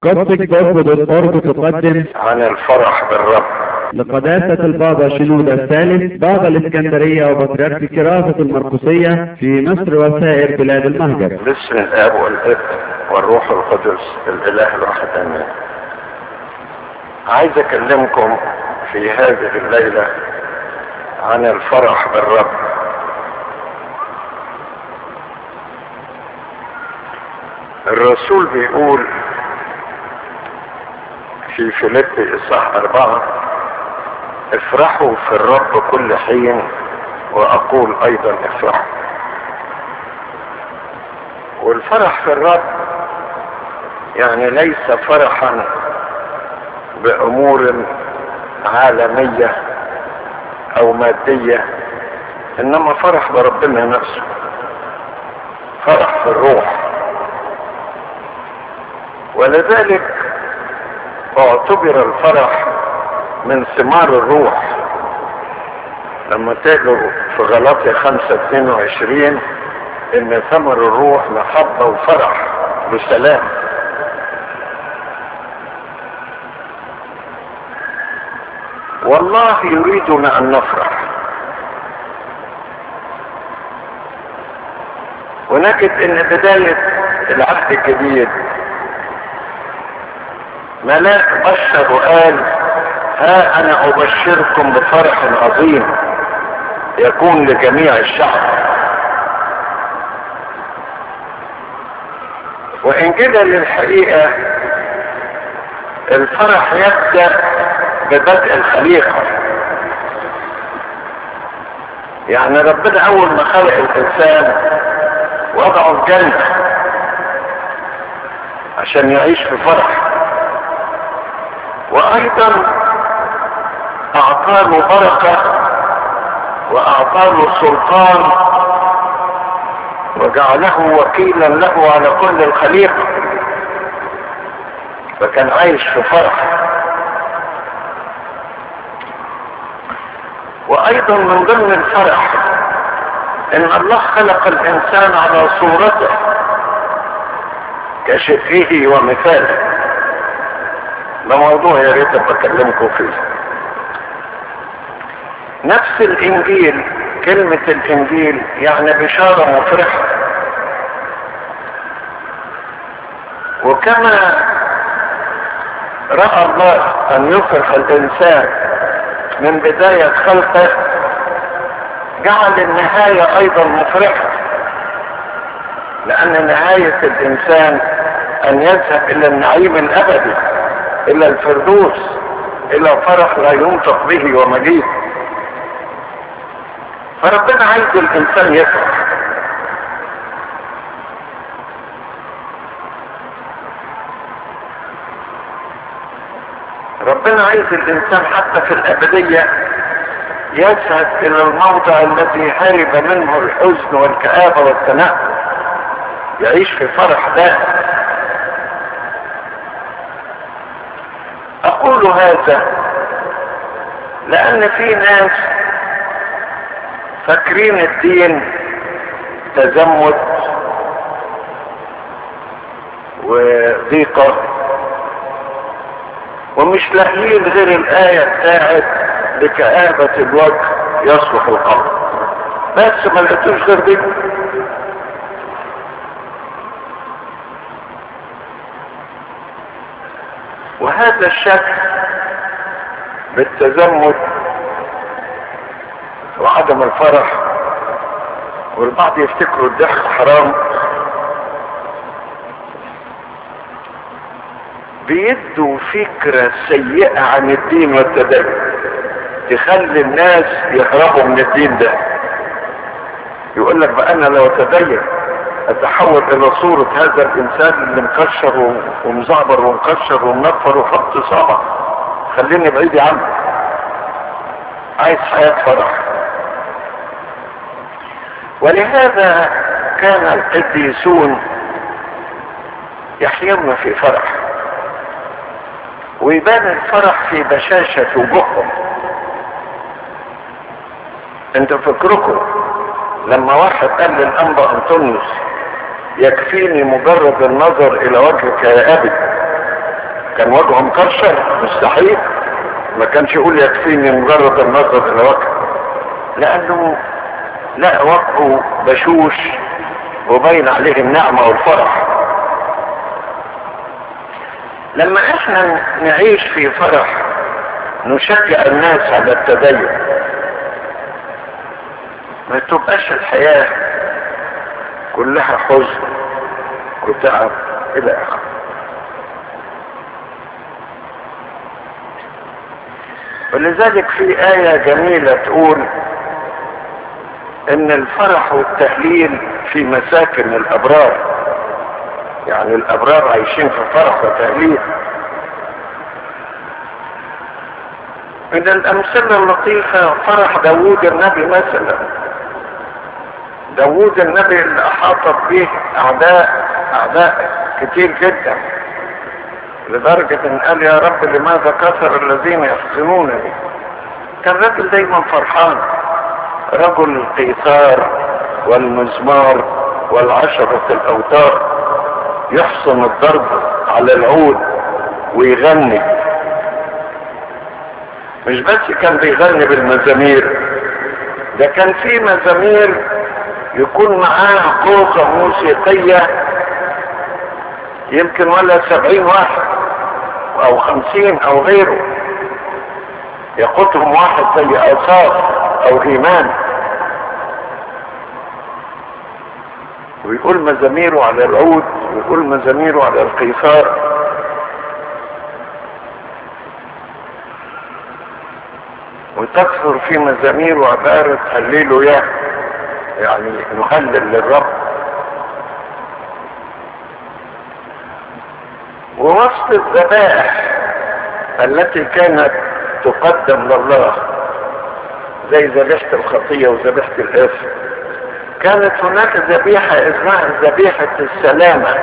قصة جذب الأرض تقدم عن الفرح بالرب لقداسة البابا شنودة الثالث بابا الإسكندرية وبطريرك كراسة المرقسية في مصر وسائر بلاد المهجر باسم الاب والابن والروح القدس الاله الواحد امين عايز اكلمكم في هذه الليلة عن الفرح بالرب الرسول بيقول في فيليبي اصحاح اربعة افرحوا في الرب كل حين واقول ايضا افرحوا والفرح في الرب يعني ليس فرحا بامور عالمية او مادية انما فرح بربنا نفسه فرح في الروح ولذلك اعتبر الفرح من ثمار الروح لما تقروا في غلاطيا 5 22 ان ثمر الروح محبة وفرح وسلام والله يريدنا ان نفرح ونجد ان بداية العهد الجديد ملاك بشر وقال ها انا ابشركم بفرح عظيم يكون لجميع الشعب وان كده للحقيقة الفرح يبدأ ببدء الخليقة يعني ربنا اول ما خلق الانسان وضعه في جنة عشان يعيش في فرح وايضا اعطاله بركة واعطاله سلطان وجعله وكيلا له على كل الخليقة فكان عايش في فرح وايضا من ضمن الفرح ان الله خلق الانسان على صورته كشبهه ومثاله ده موضوع يا ريت بكلمكم فيه نفس الانجيل كلمة الانجيل يعني بشارة مفرحة وكما رأى الله ان يفرح الانسان من بداية خلقه جعل النهاية ايضا مفرحة لان نهاية الانسان ان يذهب الى النعيم الابدي الى الفردوس الى فرح لا ينطق به ومجيد فربنا عايز الانسان يفرح ربنا عايز الانسان حتى في الابدية يذهب الى الموضع الذي هرب منه الحزن والكآبة والتنقل يعيش في فرح دائم اقول هذا لان في ناس فاكرين الدين تزمت وضيقة ومش لاقيين غير الآية بتاعت بكآبة الوجه يصلح القلب بس ما لقيتوش غير دي وهذا الشك بالتزمت وعدم الفرح والبعض يفتكروا الضحك حرام بيدوا فكرة سيئة عن الدين والتدين تخلي الناس يهربوا من الدين ده يقول لك بقى انا لو تدين اتحول الى صورة هذا الانسان اللي مكشر ومزعبر ومكشر ومنفر وحط صابع خليني بعيد عنه عايز حياة فرح ولهذا كان القديسون يحيون في فرح ويبان الفرح في بشاشة وجوههم انت فكركم لما واحد قال للانبا انطونيوس يكفيني مجرد النظر الى وجهك يا ابي كان وجهه مكشر مستحيل ما كانش يقول يكفيني مجرد النظر الى وجهه لانه لا وجهه بشوش وبين عليه النعمة والفرح لما احنا نعيش في فرح نشجع الناس على التدين ما تبقاش الحياة كلها حزن وتعب الى اخره ولذلك في آية جميلة تقول ان الفرح والتهليل في مساكن الابرار يعني الابرار عايشين في فرح وتهليل من الامثلة اللطيفة فرح داوود النبي مثلا داوود النبي اللي احاطت به اعداء اعداء كتير جدا لدرجة ان قال يا رب لماذا كثر الذين يحزنونني كان راجل دايما فرحان رجل القيثار والمزمار والعشرة الاوتار يحسن الضرب على العود ويغني مش بس كان بيغني بالمزامير ده كان في مزامير يكون معاه قوقة موسيقية يمكن ولا سبعين واحد او خمسين او غيره يقودهم واحد زي اصاف او ايمان ويقول مزاميره على العود ويقول مزاميره على القيثار وتكثر في مزاميره عبارة هللوا يا يعني نهلل للرب ووسط الذبائح التي كانت تقدم لله زي ذبيحة الخطية وذبيحة الإثم كانت هناك ذبيحة اسمها ذبيحة السلامة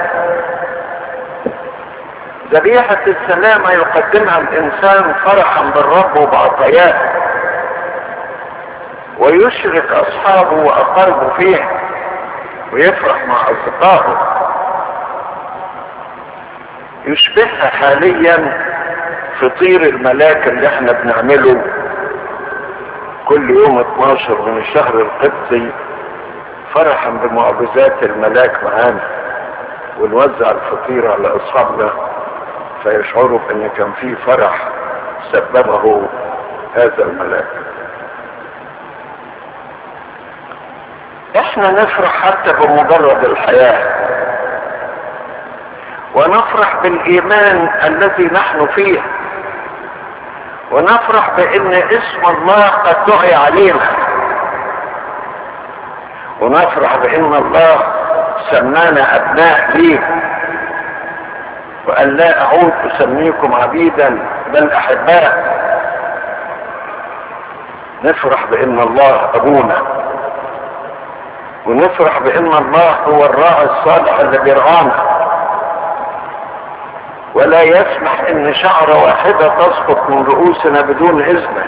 ذبيحة السلامة يقدمها الإنسان فرحا بالرب وبعطياته ويشرك أصحابه وأقاربه فيه ويفرح مع أصدقائه يشبهها حاليا فطير الملاك اللي احنا بنعمله كل يوم 12 من الشهر القبطي فرحا بمعجزات الملاك معانا ونوزع الفطير على اصحابنا فيشعروا بان كان في فرح سببه هذا الملاك احنا نفرح حتى بمجرد الحياه ونفرح بالايمان الذي نحن فيه ونفرح بان اسم الله قد دعي علينا ونفرح بان الله سمانا ابناء ليه وان لا اعود اسميكم عبيدا بل احباء نفرح بان الله ابونا ونفرح بان الله هو الراعي الصالح اللي بيرعانا ولا يسمح ان شعرة واحدة تسقط من رؤوسنا بدون اذنه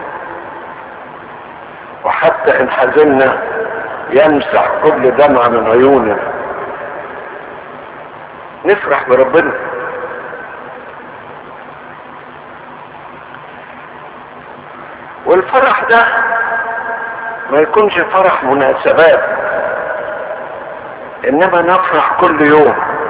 وحتى ان حزنا يمسح كل دمعة من عيوننا نفرح بربنا والفرح ده ما يكونش فرح مناسبات انما نفرح كل يوم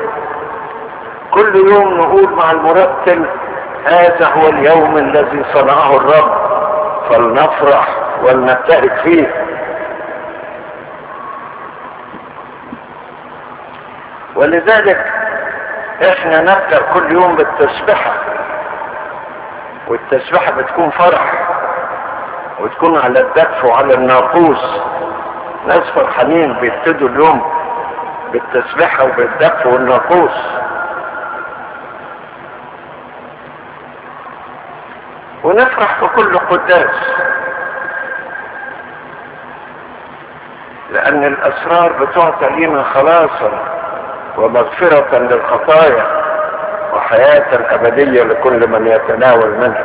كل يوم نقول مع المرتل هذا هو اليوم الذي صنعه الرب فلنفرح ولنبتهج فيه ولذلك احنا نبدأ كل يوم بالتسبحة والتسبحة بتكون فرح وتكون على الدف وعلى الناقوس ناس فرحانين بيبتدوا اليوم بالتسبحة وبالدف والناقوس ونفرح في كل قداس لأن الأسرار بتعطى لنا خلاصا ومغفرة للخطايا وحياة أبدية لكل من يتناول منها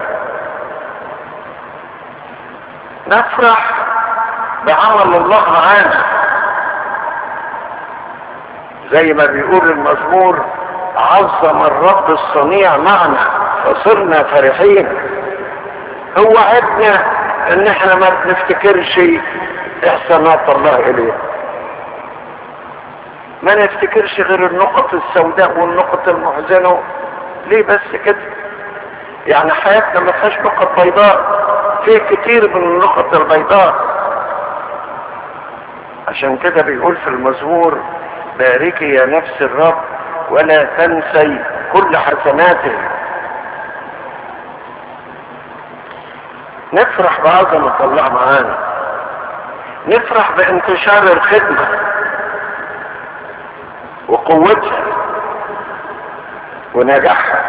نفرح بعمل الله معانا زي ما بيقول المزمور عظم الرب الصنيع معنا فصرنا فرحين هو عدنا ان احنا ما بنفتكرش احسانات الله الينا ما نفتكرش غير النقط السوداء والنقط المحزنة ليه بس كده يعني حياتنا ما فيهاش نقط بيضاء في كتير من النقط البيضاء عشان كده بيقول في المزمور باركي يا نفس الرب ولا تنسي كل حسناته نفرح بعظمة الله معانا نفرح بانتشار الخدمة وقوتها ونجاحها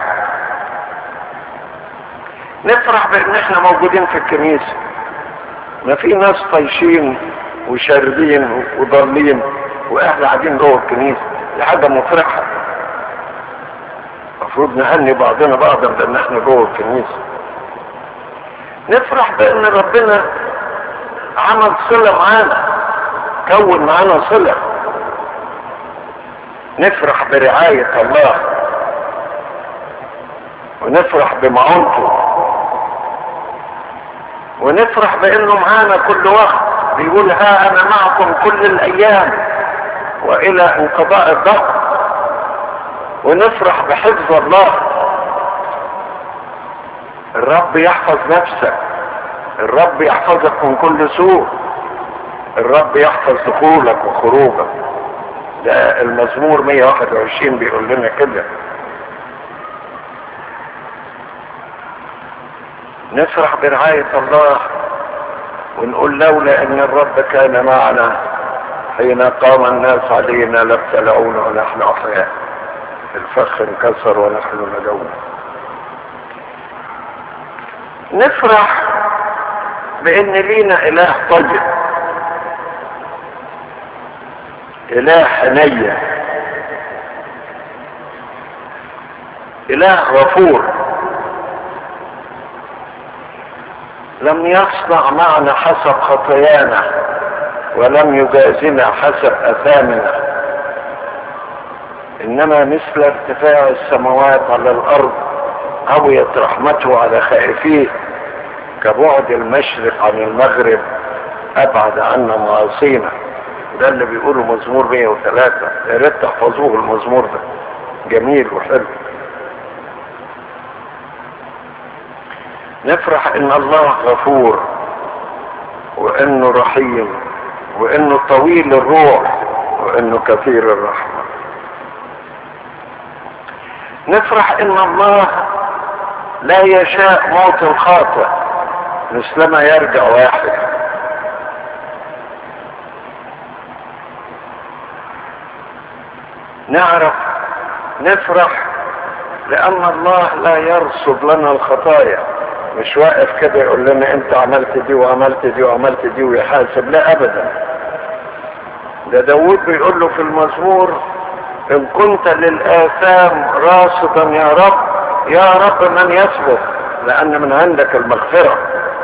نفرح بان احنا موجودين في الكنيسة ما في ناس طايشين وشاربين وضالين واحنا قاعدين جوه الكنيسة دي حاجة مفرحة المفروض نهني بعضنا بعضا بان احنا جوه الكنيسة نفرح بان ربنا عمل صلة معانا كون معانا صلة نفرح برعاية الله ونفرح بمعونته ونفرح بانه معانا كل وقت بيقول ها انا معكم كل الايام والى انقضاء الظهر ونفرح بحفظ الله الرب يحفظ نفسك الرب يحفظك من كل سوء الرب يحفظ دخولك وخروجك ده المزمور 121 بيقول لنا كده نفرح برعاية الله ونقول لولا ان الرب كان معنا حين قام الناس علينا لابتلعونا ونحن احياء الفخ انكسر ونحن نجونا نفرح بان لينا اله طيب اله حنية اله غفور لم يصنع معنا حسب خطايانا ولم يجازنا حسب اثامنا انما مثل ارتفاع السماوات على الارض هويت رحمته على خائفيه كبعد المشرق عن المغرب ابعد عنا معاصينا ده اللي بيقوله مزمور 103 يا ريت تحفظوه المزمور ده جميل وحلو نفرح ان الله غفور وانه رحيم وانه طويل الروح وانه كثير الرحمة نفرح ان الله لا يشاء موت الخاطئ مثلما يرجع واحد نعرف نفرح لان الله لا يرصد لنا الخطايا مش واقف كده يقول لنا انت عملت دي وعملت دي وعملت دي ويحاسب لا ابدا ده داود بيقول له في المزمور ان كنت للاثام راصدا يا رب يا رب من يصبر لان من عندك المغفرة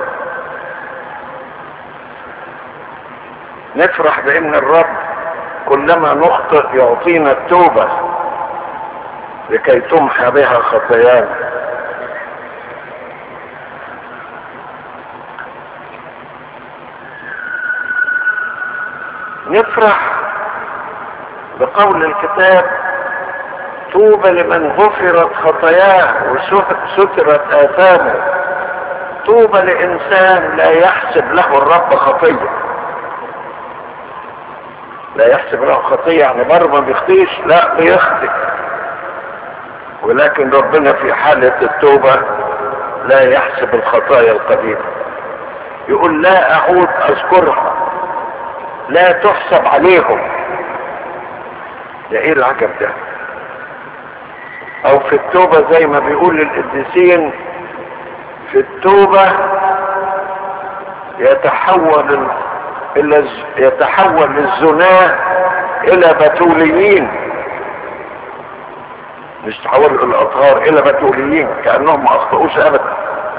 نفرح بان الرب كلما نخطئ يعطينا التوبة لكي تمحى بها خطايانا نفرح بقول الكتاب طوبى لمن غفرت خطاياه وسترت آثامه طوبى لإنسان لا يحسب له الرب خطية لا يحسب له خطية يعني بر ما بيخطيش لا بيخطئ ولكن ربنا في حالة التوبة لا يحسب الخطايا القديمة يقول لا أعود أذكرها لا تحسب عليهم ده ايه العجب ده او في التوبة زي ما بيقول القديسين في التوبة يتحول ال... يتحول الزنا الى بتوليين مش تحول الاطهار الى بتوليين كانهم ما اخطئوش ابدا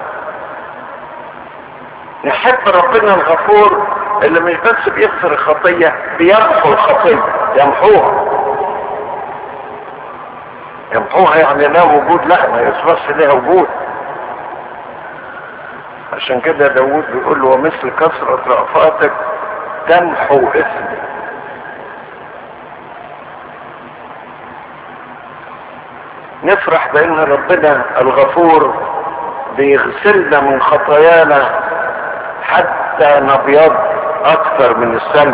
نحب ربنا الغفور اللي مش بس بيغفر الخطية بيغفر الخطية يمحوها يمحوها يعني لا وجود لا ما يصبحش لها وجود عشان كده داود بيقول له ومثل كثرة رأفاتك تمحو اسمي نفرح بان ربنا الغفور بيغسلنا من خطايانا حتى نبيض اكثر من السلب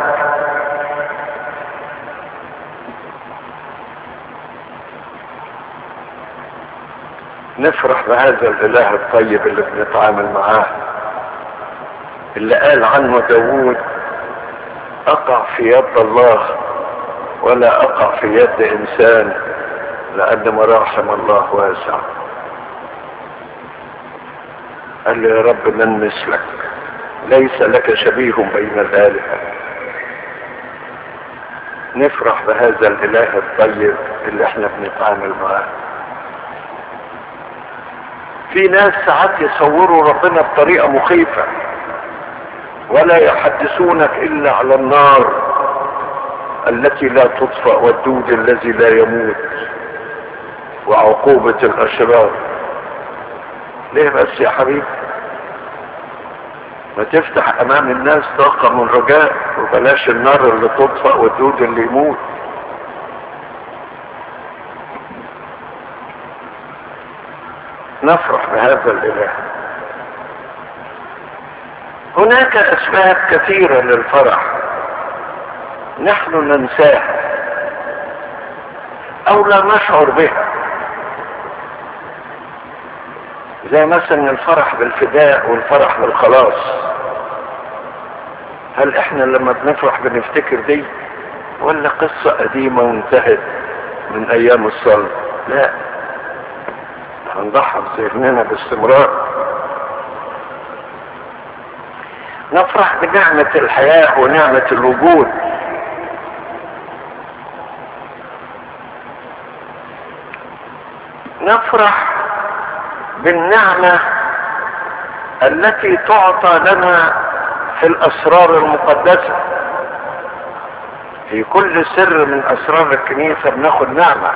نفرح بهذا الاله الطيب اللي بنتعامل معاه اللي قال عنه داود اقع في يد الله ولا اقع في يد انسان لان مراحم الله واسعة قال له يا رب من مثلك ليس لك شبيه بين الآلهة نفرح بهذا الاله الطيب اللي احنا بنتعامل معاه في ناس ساعات يصوروا ربنا بطريقة مخيفة ولا يحدثونك الا على النار التي لا تطفأ والدود الذي لا يموت وعقوبة الاشرار ليه بس يا حبيبي ما تفتح امام الناس طاقة من رجاء وبلاش النار اللي تطفأ والدود اللي يموت نفرح بهذا الاله هناك اسباب كثيرة للفرح نحن ننساها او لا نشعر بها زي مثلا الفرح بالفداء والفرح بالخلاص هل احنا لما بنفرح بنفتكر دي ولا قصة قديمة وانتهت من ايام الصلاة لا هنضحك ذهننا باستمرار نفرح بنعمة الحياة ونعمة الوجود نفرح بالنعمة التي تعطى لنا في الأسرار المقدسة في كل سر من أسرار الكنيسة بناخد نعمة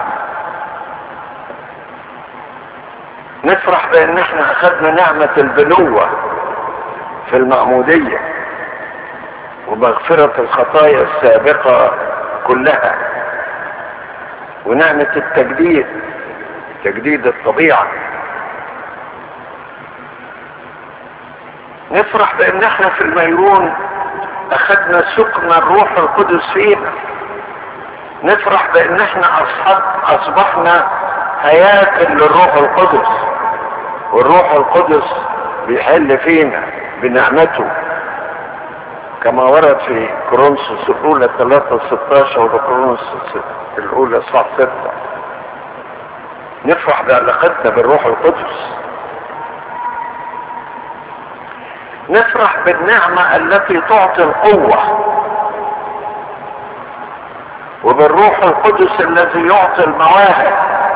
نفرح بأن احنا أخذنا نعمة البنوة في المعمودية ومغفرة الخطايا السابقة كلها ونعمة التجديد تجديد الطبيعة نفرح بان احنا في الميرون اخذنا سكن الروح القدس فينا نفرح بان احنا أصحاب اصبحنا هياكل للروح القدس والروح القدس بيحل فينا بنعمته كما ورد في كورنثوس الاولى 3 16 وكورنثوس الاولى صح 6 نفرح بعلاقتنا بالروح القدس نفرح بالنعمة التي تعطي القوة وبالروح القدس الذي يعطي المواهب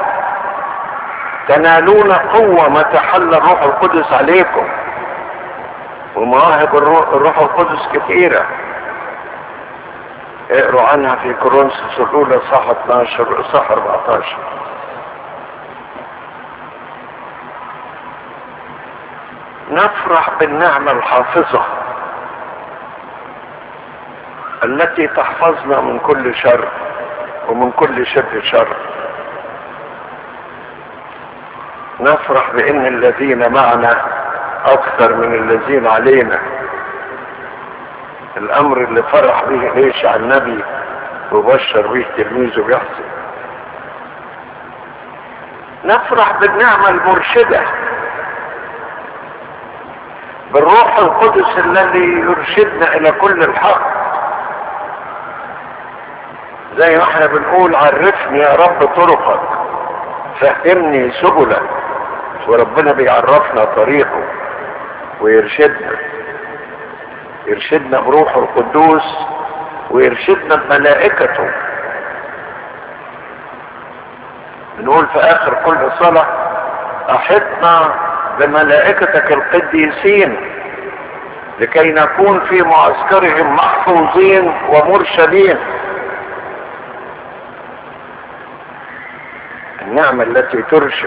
تنالون قوة متى حل الروح القدس عليكم ومواهب الروح القدس كثيرة اقروا عنها في كورنثوس الاولى صح 12 صح 14 نفرح بالنعمة الحافظة التي تحفظنا من كل شر ومن كل شبه شر نفرح بان الذين معنا اكثر من الذين علينا الامر اللي فرح به ليش على النبي وبشر به تلميذه بيحصل نفرح بالنعمة المرشدة بالروح القدس الذي يرشدنا الى كل الحق زي ما احنا بنقول عرفني يا رب طرقك فهمني سبلك وربنا بيعرفنا طريقه ويرشدنا يرشدنا بروحه القدوس ويرشدنا بملائكته بنقول في اخر كل صلاة احطنا بملائكتك القديسين لكي نكون في معسكرهم محفوظين ومرشدين النعمة التي ترشد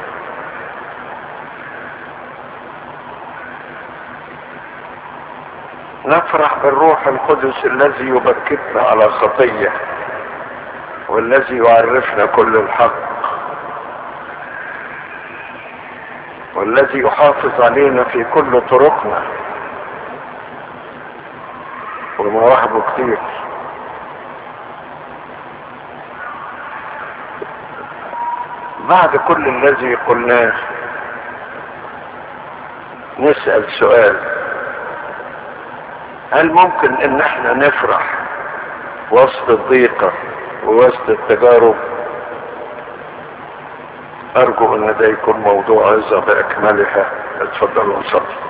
نفرح بالروح القدس الذي يبكتنا على خطية والذي يعرفنا كل الحق والذي يحافظ علينا في كل طرقنا ومواهبه كتير بعد كل الذي قلناه نسأل سؤال هل ممكن ان احنا نفرح وسط الضيقة ووسط التجارب ارجو ان ده يكون موضوع عظة باكملها اتفضلوا نصلي